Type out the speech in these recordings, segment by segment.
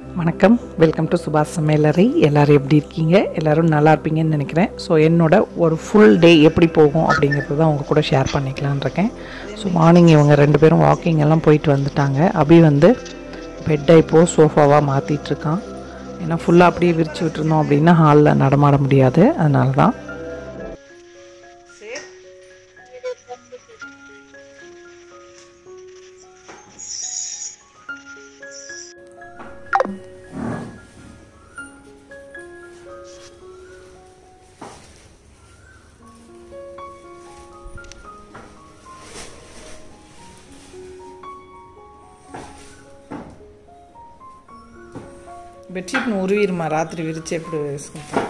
வணக்கம் welcome to சுபாஷ் சமையலறை எல்லோரும் எப்படி இருக்கீங்க எல்லோரும் நல்லா இருப்பீங்கன்னு நினைக்கிறேன் ஸோ என்னோட ஒரு ஃபுல் டே எப்படி போகும் அப்படிங்கிறது தான் உங்கள் கூட ஷேர் பண்ணிக்கலான்னு இருக்கேன் ஸோ மார்னிங் இவங்க ரெண்டு பேரும் வாக்கிங் எல்லாம் போயிட்டு வந்துட்டாங்க அபி வந்து பெட்டை இப்போது சோஃபாவாக மாற்றிட்டுருக்கான் ஏன்னா ஃபுல்லாக அப்படியே விரிச்சு விட்டுருந்தோம் அப்படின்னா ஹாலில் நடமாட முடியாது அதனால தான் బెడ్షీట్ను ఉరివిరుమా రాత్రి విరిచేప్పుడు వేసుకుంటాం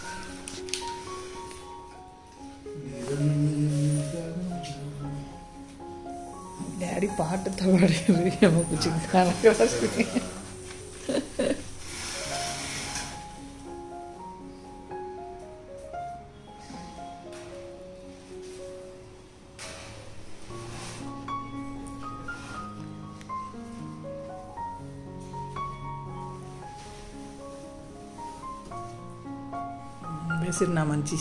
డాడీ పాటతో పాడారు ఏమో కొంచెం కనక వస్తుంది వేసిరు మంచి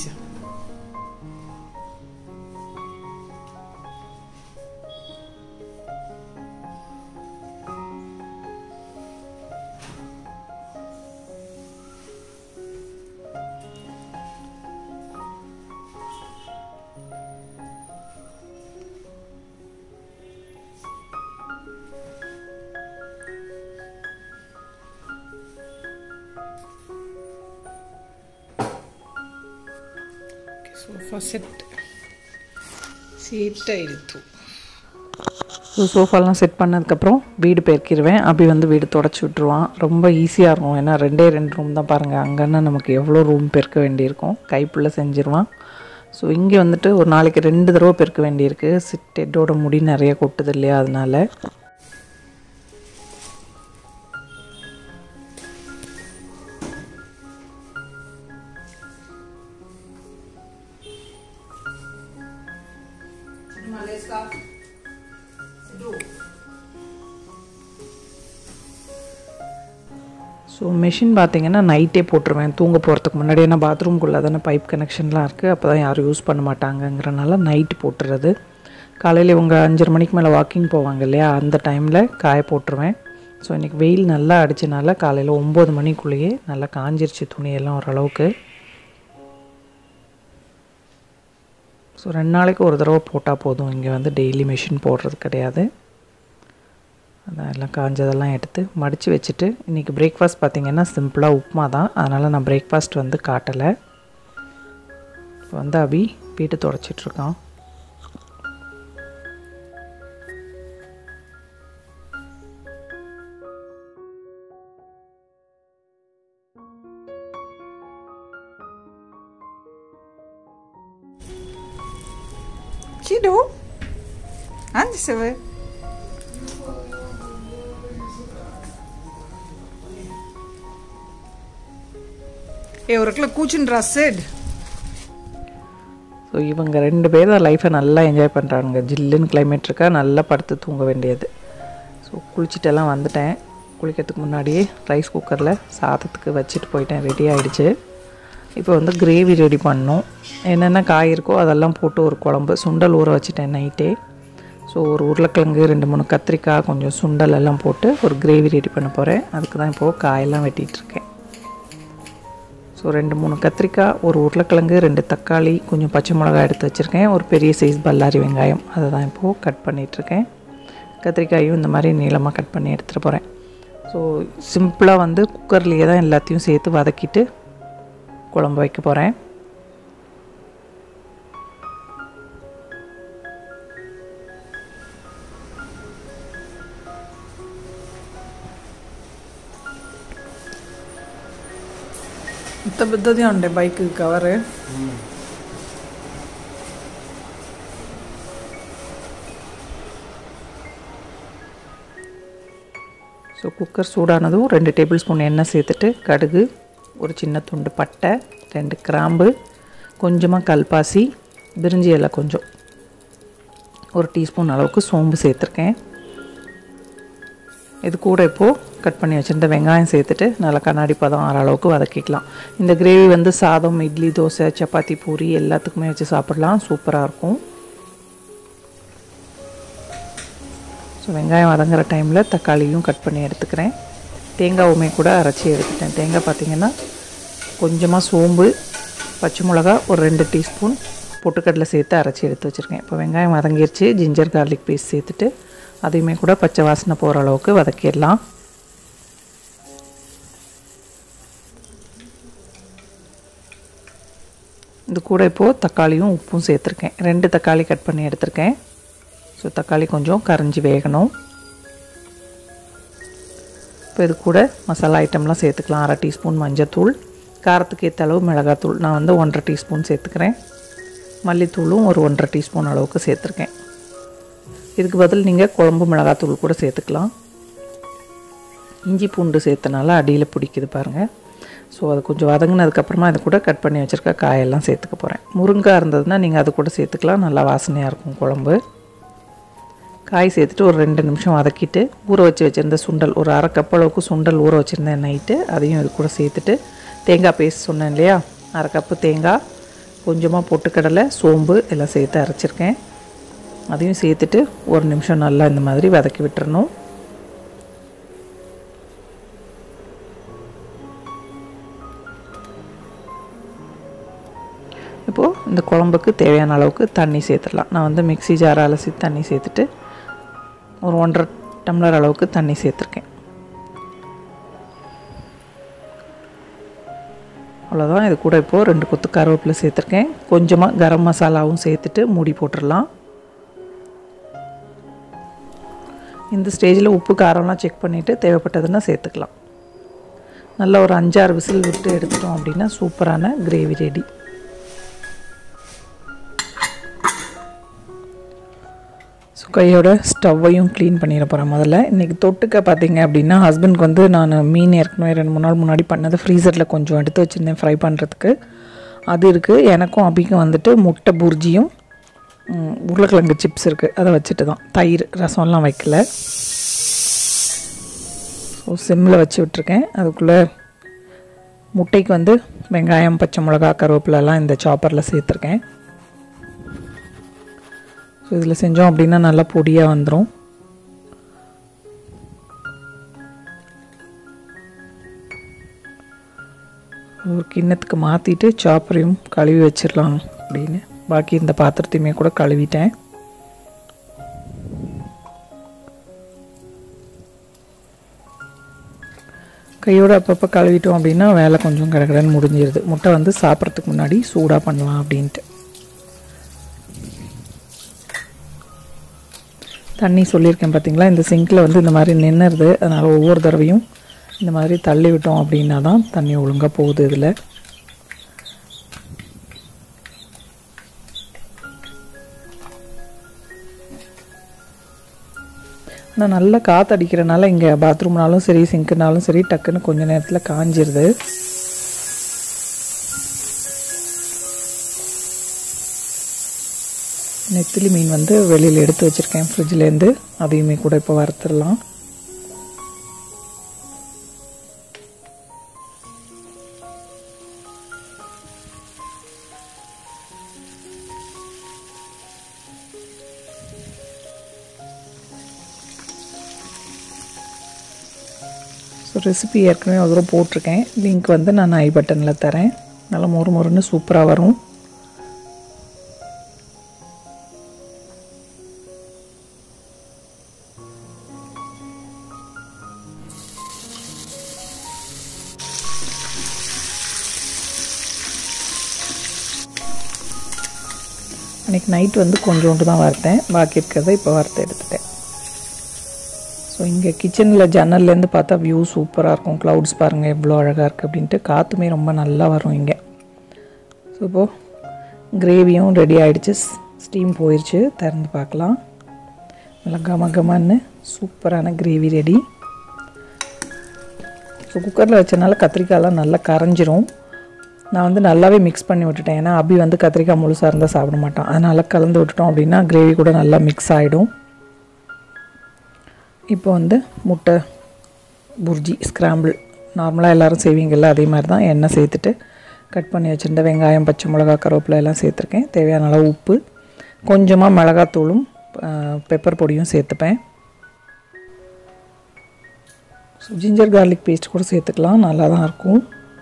ಸೋಫಾ ಸೆಟ್ சீட்டாக இழுத்து ஸோ சோஃபாலாம் செட் பண்ணதுக்கப்புறம் வீடு பெருக்கிடுவேன் அப்படி வந்து வீடு தொடச்சி விட்ருவான் ரொம்ப ஈஸியாக இருக்கும் ஏன்னா ரெண்டே ரெண்டு ரூம் தான் பாருங்கள் அங்கன்னா நமக்கு எவ்வளோ ரூம் பெருக்க வேண்டியிருக்கும் கைப்புள்ள செஞ்சிருவான் ஸோ இங்கே வந்துட்டு ஒரு நாளைக்கு ரெண்டு தடவை பெருக்க வேண்டியிருக்கு சிட்டெட்டோட முடி நிறைய கொட்டுது இல்லையா அதனால ஸோ மிஷின் பார்த்தீங்கன்னா நைட்டே போட்டுருவேன் தூங்க போகிறதுக்கு முன்னாடி ஏன்னா பாத்ரூம்குள்ளே தானே பைப் கனெக்ஷன்லாம் இருக்குது அப்போ தான் யாரும் யூஸ் பண்ண மாட்டாங்கங்கிறனால நைட்டு போட்டுறது காலையில் இவங்க அஞ்சரை மணிக்கு மேலே வாக்கிங் போவாங்க இல்லையா அந்த டைமில் காய போட்டுருவேன் ஸோ இன்றைக்கி வெயில் நல்லா அடிச்சனால காலையில் ஒம்பது மணிக்குள்ளேயே நல்லா காஞ்சிருச்சு துணியெல்லாம் ஓரளவுக்கு ஸோ ரெண்டு நாளைக்கு ஒரு தடவை போட்டால் போதும் இங்கே வந்து டெய்லி மிஷின் போடுறது கிடையாது அதான் எல்லாம் காஞ்சதெல்லாம் எடுத்து மடித்து வச்சுட்டு இன்றைக்கி பிரேக்ஃபாஸ்ட் பார்த்திங்கன்னா சிம்பிளாக உப்புமா தான் அதனால் நான் பிரேக்ஃபாஸ்ட் வந்து காட்டலை இப்போ வந்து அபி வீட்டு தொடச்சிட்ருக்கான் Kido, ande se ஏ ஒரு இடத்துல கூச்சுன்றா செட் ஸோ இவங்க ரெண்டு பேர் தான் லைஃப்பை நல்லா என்ஜாய் பண்ணுறாங்க ஜில்லுன்னு கிளைமேட் இருக்கா நல்லா படுத்து தூங்க வேண்டியது ஸோ குளிச்சுட்டெல்லாம் வந்துட்டேன் குளிக்கிறதுக்கு முன்னாடியே ரைஸ் குக்கரில் சாதத்துக்கு வச்சுட்டு போயிட்டேன் ரெடி ஆகிடுச்சு இப்போ வந்து கிரேவி ரெடி பண்ணோம் என்னென்ன காய் இருக்கோ அதெல்லாம் போட்டு ஒரு குழம்பு சுண்டல் ஊற வச்சுட்டேன் நைட்டே ஸோ ஒரு உருளைக்கிழங்கு ரெண்டு மூணு கத்திரிக்காய் கொஞ்சம் சுண்டல் எல்லாம் போட்டு ஒரு கிரேவி ரெடி பண்ண போகிறேன் அதுக்கு தான் இப்போது காயெல்லாம் வெட்டிகிட்ருக்கேன் ஸோ ரெண்டு மூணு கத்திரிக்காய் ஒரு உருளைக்கிழங்கு ரெண்டு தக்காளி கொஞ்சம் பச்சை மிளகாய் எடுத்து வச்சுருக்கேன் ஒரு பெரிய சைஸ் பல்லாரி வெங்காயம் அதை தான் இப்போது கட் பண்ணிகிட்ருக்கேன் கத்திரிக்காயும் இந்த மாதிரி நீளமாக கட் பண்ணி எடுத்துகிட்டு போகிறேன் ஸோ சிம்பிளாக வந்து குக்கர்லேயே தான் எல்லாத்தையும் சேர்த்து வதக்கிட்டு குழம்பு வைக்க போகிறேன் ఇంత పెద్దది ఉండే బైక్ కవర్ ஸோ குக்கர் சூடானதும் ரெண்டு டேபிள் ஸ்பூன் எண்ணெய் சேர்த்துட்டு கடுகு ஒரு சின்ன துண்டு பட்டை ரெண்டு கிராம்பு கொஞ்சமாக கல்பாசி பிரிஞ்சி இலை கொஞ்சம் ஒரு டீஸ்பூன் அளவுக்கு சோம்பு சேர்த்துருக்கேன் இது கூட இப்போது கட் பண்ணி வச்சுருந்த வெங்காயம் சேர்த்துட்டு நல்லா கண்ணாடி பதம் ஆற அளவுக்கு வதக்கிக்கலாம் இந்த கிரேவி வந்து சாதம் இட்லி தோசை சப்பாத்தி பூரி எல்லாத்துக்குமே வச்சு சாப்பிட்லாம் சூப்பராக இருக்கும் ஸோ வெங்காயம் வதங்குற டைமில் தக்காளியும் கட் பண்ணி எடுத்துக்கிறேன் தேங்காவுமே கூட அரைச்சி எடுத்துட்டேன் தேங்காய் பார்த்திங்கன்னா கொஞ்சமாக சோம்பு பச்சை மிளகா ஒரு ரெண்டு டீஸ்பூன் பொட்டுக்கடலை சேர்த்து அரைச்சி எடுத்து வச்சுருக்கேன் இப்போ வெங்காயம் வதங்கிருச்சு ஜிஞ்சர் கார்லிக் பேஸ்ட் சேர்த்துட்டு அதையுமே கூட பச்சை வாசனை போகிற அளவுக்கு வதக்கிடலாம் இது கூட இப்போது தக்காளியும் உப்பும் சேர்த்துருக்கேன் ரெண்டு தக்காளி கட் பண்ணி எடுத்திருக்கேன் ஸோ தக்காளி கொஞ்சம் கரைஞ்சி வேகணும் இப்போ இது கூட மசாலா ஐட்டம்லாம் சேர்த்துக்கலாம் அரை டீஸ்பூன் மஞ்சத்தூள் காரத்துக்கு ஏற்ற அளவு மிளகாத்தூள் நான் வந்து ஒன்றரை டீஸ்பூன் சேர்த்துக்கிறேன் மல்லித்தூளும் ஒரு ஒன்றரை டீஸ்பூன் அளவுக்கு சேர்த்துருக்கேன் இதுக்கு பதில் நீங்கள் குழம்பு மிளகாத்தூள் கூட சேர்த்துக்கலாம் இஞ்சி பூண்டு சேர்த்தனால அடியில் பிடிக்குது பாருங்கள் ஸோ அது கொஞ்சம் வதங்கினதுக்கப்புறமா அது கூட கட் பண்ணி வச்சுருக்க காயெல்லாம் சேர்த்துக்க போகிறேன் முருங்காய் இருந்ததுன்னா நீங்கள் அது கூட சேர்த்துக்கலாம் நல்லா வாசனையாக இருக்கும் குழம்பு காய் சேர்த்துட்டு ஒரு ரெண்டு நிமிஷம் வதக்கிட்டு ஊற வச்சு வச்சுருந்த சுண்டல் ஒரு அரை கப் அளவுக்கு சுண்டல் ஊற வச்சுருந்தேன் நைட்டு அதையும் இது கூட சேர்த்துட்டு தேங்காய் பேஸ்ட் சொன்னேன் இல்லையா அரை கப்பு தேங்காய் கொஞ்சமாக பொட்டுக்கடலை சோம்பு எல்லாம் சேர்த்து அரைச்சிருக்கேன் அதையும் சேர்த்துட்டு ஒரு நிமிஷம் நல்லா இந்த மாதிரி வதக்கி விட்டுறணும் இப்போது இந்த குழம்புக்கு தேவையான அளவுக்கு தண்ணி சேர்த்துடலாம் நான் வந்து மிக்ஸி ஜார் அலசி தண்ணி சேர்த்துட்டு ஒரு ஒன்றரை டம்ளர் அளவுக்கு தண்ணி சேர்த்துருக்கேன் அவ்வளோதான் இது கூட இப்போது ரெண்டு கொத்து கருவேப்பிலை சேர்த்துருக்கேன் கொஞ்சமாக கரம் மசாலாவும் சேர்த்துட்டு மூடி போட்டுடலாம் இந்த ஸ்டேஜில் உப்பு காரம்லாம் செக் பண்ணிவிட்டு தேவைப்பட்டதுன்னா சேர்த்துக்கலாம் நல்லா ஒரு அஞ்சாறு விசில் விட்டு எடுத்துட்டோம் அப்படின்னா சூப்பரான கிரேவி ரெடி ஸோ கையோட ஸ்டவ்வையும் க்ளீன் பண்ணிட போகிறேன் முதல்ல இன்றைக்கி தொட்டுக்க பார்த்தீங்க அப்படின்னா ஹஸ்பண்ட்க்கு வந்து நான் மீன் ஏற்கனவே ரெண்டு மூணு நாள் முன்னாடி பண்ணது ஃப்ரீசரில் கொஞ்சம் எடுத்து வச்சுருந்தேன் ஃப்ரை பண்ணுறதுக்கு அது இருக்குது எனக்கும் அபிக்கும் வந்துட்டு முட்டை புர்ஜியும் உருளைக்கிழங்கு சிப்ஸ் இருக்குது அதை வச்சுட்டு தான் தயிர் ரசம்லாம் வைக்கல ஸோ சிம்மில் வச்சு விட்ருக்கேன் அதுக்குள்ளே முட்டைக்கு வந்து வெங்காயம் பச்சை மிளகா கருவேப்பிலெல்லாம் இந்த சாப்பரில் சேர்த்துருக்கேன் ஸோ இதில் செஞ்சோம் அப்படின்னா நல்லா பொடியாக வந்துடும் ஒரு கிண்ணத்துக்கு மாற்றிட்டு சாப்பரையும் கழுவி வச்சிடலாம் அப்படின்னு பாக்கி இந்த பாத்திரத்தையுமே கூட கழுவிட்டேன் கையோடு அப்பப்போ கழுவிட்டோம் அப்படின்னா வேலை கொஞ்சம் கடகடன்னு முடிஞ்சிருது முட்டை வந்து சாப்பிட்றதுக்கு முன்னாடி சூடாக பண்ணலாம் அப்படின்ட்டு தண்ணி சொல்லியிருக்கேன் பார்த்தீங்களா இந்த சிங்கில் வந்து இந்த மாதிரி நின்றுது அதனால் ஒவ்வொரு தடவையும் இந்த மாதிரி தள்ளி விட்டோம் அப்படின்னா தான் தண்ணி ஒழுங்காக போகுது இதில் ஆனால் நல்லா காற்று அடிக்கிறனால இங்கே பாத்ரூம்னாலும் சரி சிங்க்குனாலும் சரி டக்குன்னு கொஞ்ச நேரத்தில் காஞ்சிருது நெத்திலி மீன் வந்து வெளியில் எடுத்து வச்சுருக்கேன் ஃப்ரிட்ஜ்லேருந்து அதையுமே கூட இப்போ வறுத்துடலாம் ஸோ ரெசிபி ஏற்கனவே ஒரு தடவை போட்டிருக்கேன் லிங்க் வந்து நான் ஐ பட்டனில் தரேன் நல்லா மொறு மொறுன்னு சூப்பராக வரும் அன்றைக்கி நைட் வந்து கொஞ்சோண்டு தான் வறுத்தேன் பாக்கி இருக்கிறத இப்போ வறுத்து எடுத்துட்டேன் ஸோ இங்கே கிச்சனில் ஜன்னல்லேருந்து பார்த்தா வியூ சூப்பராக இருக்கும் க்ளவுட்ஸ் பாருங்கள் எவ்வளோ அழகாக இருக்குது அப்படின்ட்டு காற்றுமே ரொம்ப நல்லா வரும் இங்கே ஸோ இப்போது கிரேவியும் ரெடி ஆகிடுச்சு ஸ்டீம் போயிடுச்சு திறந்து பார்க்கலாம் நல்லா கம கமன்னு சூப்பரான கிரேவி ரெடி ஸோ குக்கரில் வச்சனால கத்திரிக்காயெலாம் நல்லா கரைஞ்சிரும் நான் வந்து நல்லாவே மிக்ஸ் பண்ணி விட்டுட்டேன் ஏன்னா அபி வந்து கத்திரிக்காய் முழுசாக இருந்தால் சாப்பிட மாட்டான் அதனால் கலந்து விட்டுட்டோம் அப்படின்னா கிரேவி கூட நல்லா மிக்ஸ் ஆகிடும் இப்போ வந்து முட்டை புர்ஜி ஸ்க்ராம்பிள் நார்மலாக எல்லோரும் செய்வீங்கள்ல அதே மாதிரி தான் எண்ணெய் சேர்த்துட்டு கட் பண்ணி வச்சுருந்த வெங்காயம் பச்சை மிளகா கருவேப்பிலை எல்லாம் சேர்த்துருக்கேன் தேவையான அளவு உப்பு கொஞ்சமாக மிளகாத்தூளும் பெப்பர் பொடியும் சேர்த்துப்பேன் ஸோ ஜிஞ்சர் கார்லிக் பேஸ்ட் கூட சேர்த்துக்கலாம் நல்லா தான் இருக்கும்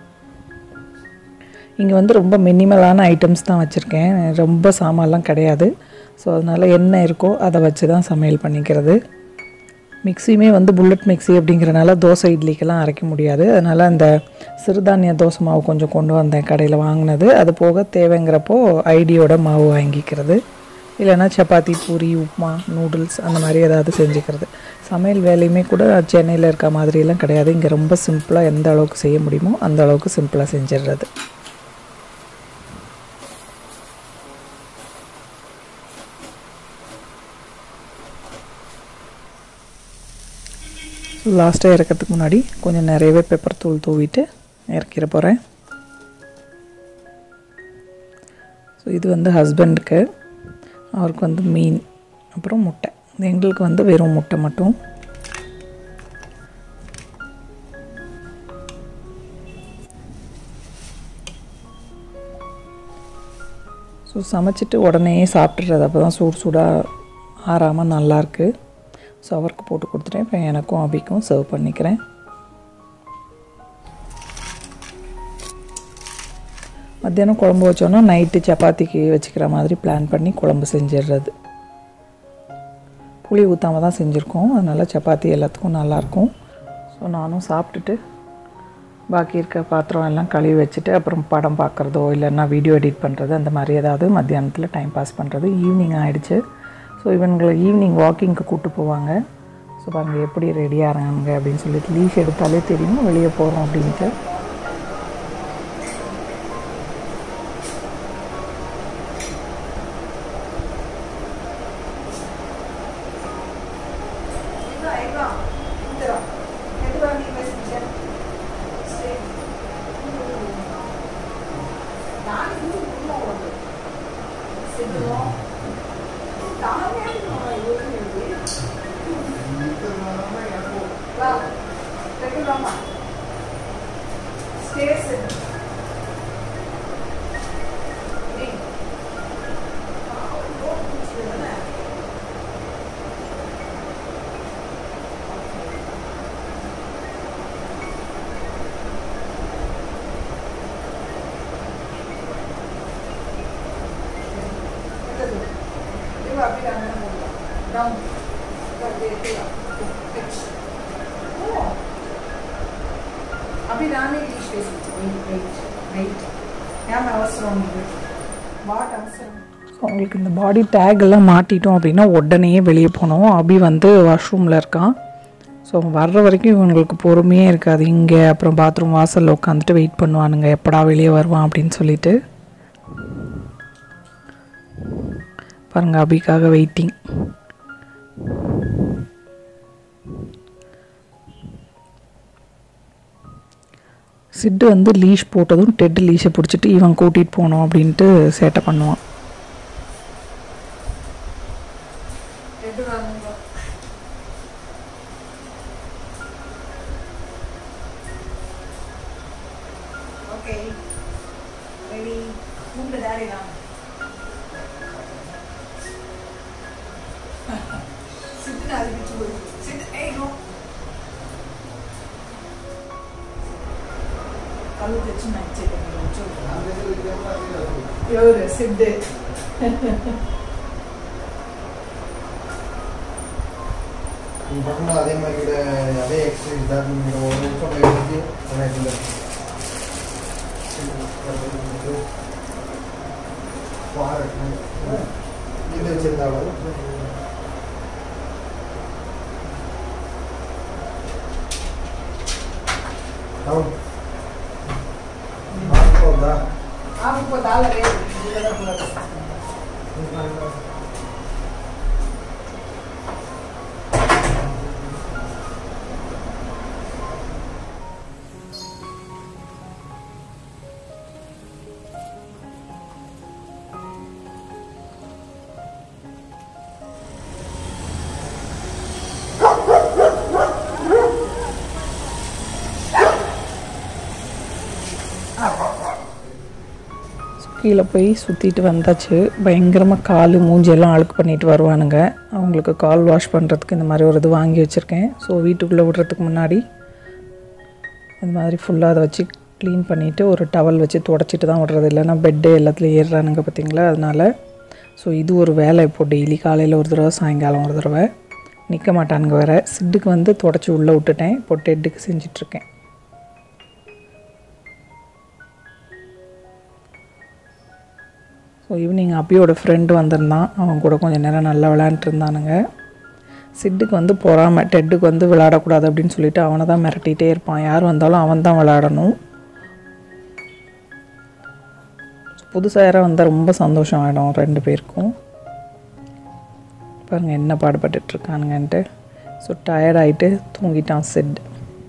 இங்கே வந்து ரொம்ப மினிமலான ஐட்டம்ஸ் தான் வச்சுருக்கேன் ரொம்ப சாமான்லாம் கிடையாது ஸோ அதனால் என்ன இருக்கோ அதை வச்சு தான் சமையல் பண்ணிக்கிறது மிக்ஸியுமே வந்து புல்லட் மிக்ஸி அப்படிங்கிறனால தோசை இட்லிக்கெல்லாம் அரைக்க முடியாது அதனால் அந்த சிறுதானிய தோசை மாவு கொஞ்சம் கொண்டு வந்தேன் கடையில் வாங்கினது அது போக தேவைங்கிறப்போ ஐடியோட மாவு வாங்கிக்கிறது இல்லைன்னா சப்பாத்தி பூரி உப்புமா நூடுல்ஸ் அந்த மாதிரி ஏதாவது செஞ்சுக்கிறது சமையல் வேலையுமே கூட சென்னையில் இருக்க மாதிரியெல்லாம் கிடையாது இங்கே ரொம்ப சிம்பிளாக எந்த அளவுக்கு செய்ய முடியுமோ அந்த அளவுக்கு சிம்பிளாக செஞ்சிடுறது லாஸ்ட்டாக இறக்கிறதுக்கு முன்னாடி கொஞ்சம் நிறையவே பெப்பர் தூள் தூவிட்டு இறக்கிற போகிறேன் ஸோ இது வந்து ஹஸ்பண்டுக்கு அவருக்கு வந்து மீன் அப்புறம் முட்டை எங்களுக்கு வந்து வெறும் முட்டை மட்டும் ஸோ சமைச்சிட்டு உடனே சாப்பிட்றது அப்போ தான் சூடு சூடாக ஆறாமல் நல்லாயிருக்கு ஸோ அவருக்கு போட்டு கொடுத்துட்டேன் இப்போ எனக்கும் அபிக்கும் சர்வ் பண்ணிக்கிறேன் மத்தியானம் குழம்பு வச்சோன்னா நைட்டு சப்பாத்திக்கு வச்சுக்கிற மாதிரி பிளான் பண்ணி குழம்பு செஞ்சிடுறது புளி ஊற்றாமல் தான் செஞ்சுருக்கோம் அதனால் சப்பாத்தி எல்லாத்துக்கும் நல்லாயிருக்கும் ஸோ நானும் சாப்பிட்டுட்டு பாக்கி இருக்க பாத்திரம் எல்லாம் கழுவி வச்சுட்டு அப்புறம் படம் பார்க்குறதோ இல்லைன்னா வீடியோ எடிட் பண்ணுறது அந்த மாதிரி ஏதாவது மத்தியானத்தில் டைம் பாஸ் பண்ணுறது ஈவினிங் ஆகிடுச்சு ஸோ இவங்களை ஈவினிங் வாக்கிங்க்கு கூப்பிட்டு போவாங்க ஸோ பாருங்கள் எப்படி ரெடி ஆகிறாங்க அப்படின்னு சொல்லிட்டு லீஷ் எடுத்தாலே தெரியும் வெளியே போகிறோம் அப்படின்ட்டு अभी रानी डिश వేసి వెయిట్ వెయిట్ వెయిట్ ఏం అవసరం వాట్ అవసరం ஸோ அவங்களுக்கு இந்த பாடி டேக் எல்லாம் மாட்டிட்டோம் அப்படின்னா உடனே வெளியே போனோம் அபி வந்து வாஷ்ரூமில் இருக்கான் ஸோ வர்ற வரைக்கும் இவங்களுக்கு பொறுமையே இருக்காது இங்கே அப்புறம் பாத்ரூம் வாசலில் உட்காந்துட்டு வெயிட் பண்ணுவானுங்க எப்படா வெளியே வருவான் அப்படின்னு சொல்லிட்டு பாருங்க அபிக்காக வெயிட்டிங் சிட்டு வந்து லீஷ் போட்டதும் டெட் லீஷை பிடிச்சிட்டு இவன் கூட்டிகிட்டு போகணும் அப்படின்ட்டு சேட்டை பண்ணுவான் రెడ్ రంగు ఓకే రెడీ ముందు డాడీ రా సిద్ధు నాది చూడు సిద్ధు ఏ నో కళ్ళు తెచ్చి నాకు చెప్పండి చూడు ఎవరు సిద్ధే நீ பண்ணும்போது அதே மாதிரி கூட அதே எக்ஸசைஸ் தான் நீங்கள் ஒரு நிமிஷம் போய் எழுதி எனக்கு இது வச்சிருந்தாலும் అవును మాట్లాడుతుందా ఆగిపోతే ఆల్రెడీ ஆ கீழே போய் சுற்றிட்டு வந்தாச்சு பயங்கரமாக கால் மூஞ்சியெல்லாம் அழுக்கு பண்ணிட்டு வருவானுங்க அவங்களுக்கு கால் வாஷ் பண்ணுறதுக்கு இந்த மாதிரி ஒரு இது வாங்கி வச்சுருக்கேன் ஸோ வீட்டுக்குள்ளே விடுறதுக்கு முன்னாடி இந்த மாதிரி ஃபுல்லாக அதை வச்சு க்ளீன் பண்ணிவிட்டு ஒரு டவல் வச்சு தொடச்சிட்டு தான் விடுறது இல்லைன்னா பெட்டு எல்லாத்துலேயும் ஏறுறானுங்க பார்த்தீங்களா அதனால் ஸோ இது ஒரு வேலை இப்போது டெய்லி காலையில் ஒரு தடவை சாயங்காலம் ஒரு தடவை நிற்க மாட்டானுங்க வேறு சிட்டுக்கு வந்து தொடச்சி உள்ளே விட்டுட்டேன் இப்போ டெட்டுக்கு செஞ்சிட்ருக்கேன் ஸோ ஈவினிங் அப்பியோட ஃப்ரெண்டு வந்திருந்தான் அவன் கூட கொஞ்சம் நேரம் நல்லா விளையாண்டுட்டு இருந்தானுங்க சிட்டுக்கு வந்து பொறாம டெட்டுக்கு வந்து விளையாடக்கூடாது அப்படின்னு சொல்லிட்டு அவனை தான் மிரட்டிகிட்டே இருப்பான் யார் வந்தாலும் அவன் தான் விளையாடணும் புதுசாக யாராவது வந்தால் ரொம்ப சந்தோஷம் ஆகிடும் ரெண்டு பேருக்கும் பாருங்கள் என்ன பாடுபட்டுட்டு இருக்கானுங்கன்ட்டு ஸோ டயர்ட் ஆகிட்டு தூங்கிட்டான் சிட்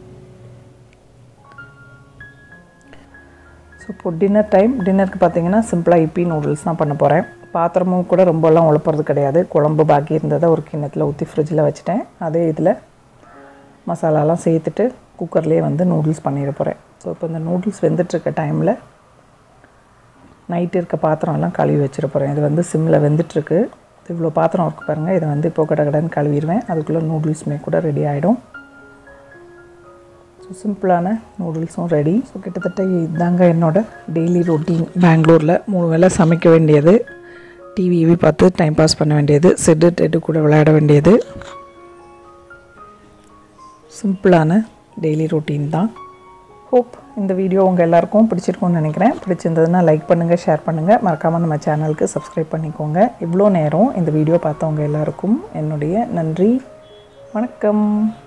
ஸோ இப்போ டின்னர் டைம் டின்னருக்கு பார்த்தீங்கன்னா சிம்பிளாக இப்பி நூடுல்ஸ் தான் பண்ண போகிறேன் பாத்திரமும் கூட ரொம்பலாம் உழப்புறது கிடையாது குழம்பு பாக்கி இருந்ததை ஒரு கிண்ணத்தில் ஊற்றி ஃப்ரிட்ஜில் வச்சுட்டேன் அதே இதில் மசாலாலாம் சேர்த்துட்டு குக்கர்லேயே வந்து நூடுல்ஸ் பண்ணிட போகிறேன் ஸோ இப்போ இந்த நூடுல்ஸ் வெந்துட்டுருக்க டைமில் நைட்டு இருக்க பாத்திரம் எல்லாம் கழுவி வச்சிட போகிறேன் இது வந்து சிம்மில் வெந்துட்டுருக்கு இவ்வளோ பாத்திரம் இருக்கு பாருங்கள் இதை வந்து இப்போ கடை கடைன்னு கழுவிடுவேன் அதுக்குள்ளே நூடுல்ஸுமே கூட ரெடி ஆகிடும் ஸோ சிம்பிளான நூடுல்ஸும் ரெடி ஸோ கிட்டத்தட்ட இதாங்க என்னோட டெய்லி ரொட்டீன் பெங்களூரில் மூணு வேளை சமைக்க வேண்டியது டிவிவி பார்த்து டைம் பாஸ் பண்ண வேண்டியது செட்டு டெட்டு கூட விளையாட வேண்டியது சிம்பிளான டெய்லி ரொட்டீன் தான் ஹோப் இந்த வீடியோ உங்கள் எல்லாருக்கும் பிடிச்சிருக்கும்னு நினைக்கிறேன் பிடிச்சிருந்ததுன்னா லைக் பண்ணுங்கள் ஷேர் பண்ணுங்கள் மறக்காமல் நம்ம சேனலுக்கு சப்ஸ்கிரைப் பண்ணிக்கோங்க இவ்வளோ நேரம் இந்த வீடியோ பார்த்தவங்க எல்லாருக்கும் என்னுடைய நன்றி வணக்கம்